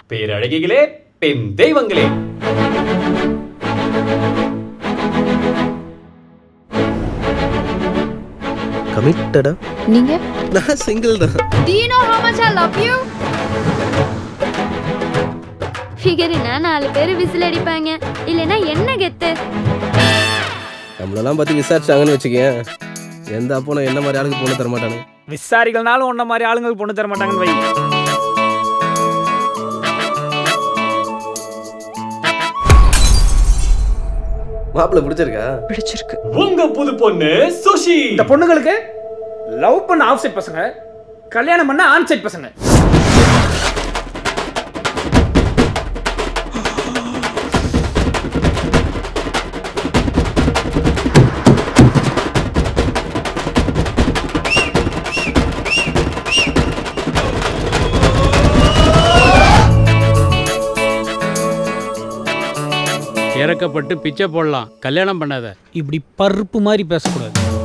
பேரழகிகளே பெண் தெய்வங்களே கமிட்டடா நீங்க நான் சிங்கிள் தான் Do you know how much I love you? ஃபிகர்னா நாலு பேர் விசில் அடிப்பாங்க இல்லைன்னா என்ன கெத்து நம்மளெல்லாம் பத்தி விசாரிச்சாங்கன்னு வச்சுக்கேன் எந்த அப்போ என்ன மாதிரி ஆளுக்கு பொண்ணு தர மாட்டானு விசாரிகள்னாலும் உன்ன மாதிரி ஆளுங்களுக்கு பொண்ணு தர மாட்டாங்கன்னு வை மாப்பிள்ளை பிடிச்சிருக்கா பிடிச்சிருக்கு உங்க புது பொண்ணு சுஷி இந்த பொண்ணுங்களுக்கு லவ் பண்ண ஆஃப் சைட் பசங்க கல்யாணம் பண்ண ஆன் சைட் பசங்க இறக்கப்பட்டு பிச்சை போடலாம் கல்யாணம் பண்ணாத இப்படி பருப்பு மாதிரி பேசக்கூடாது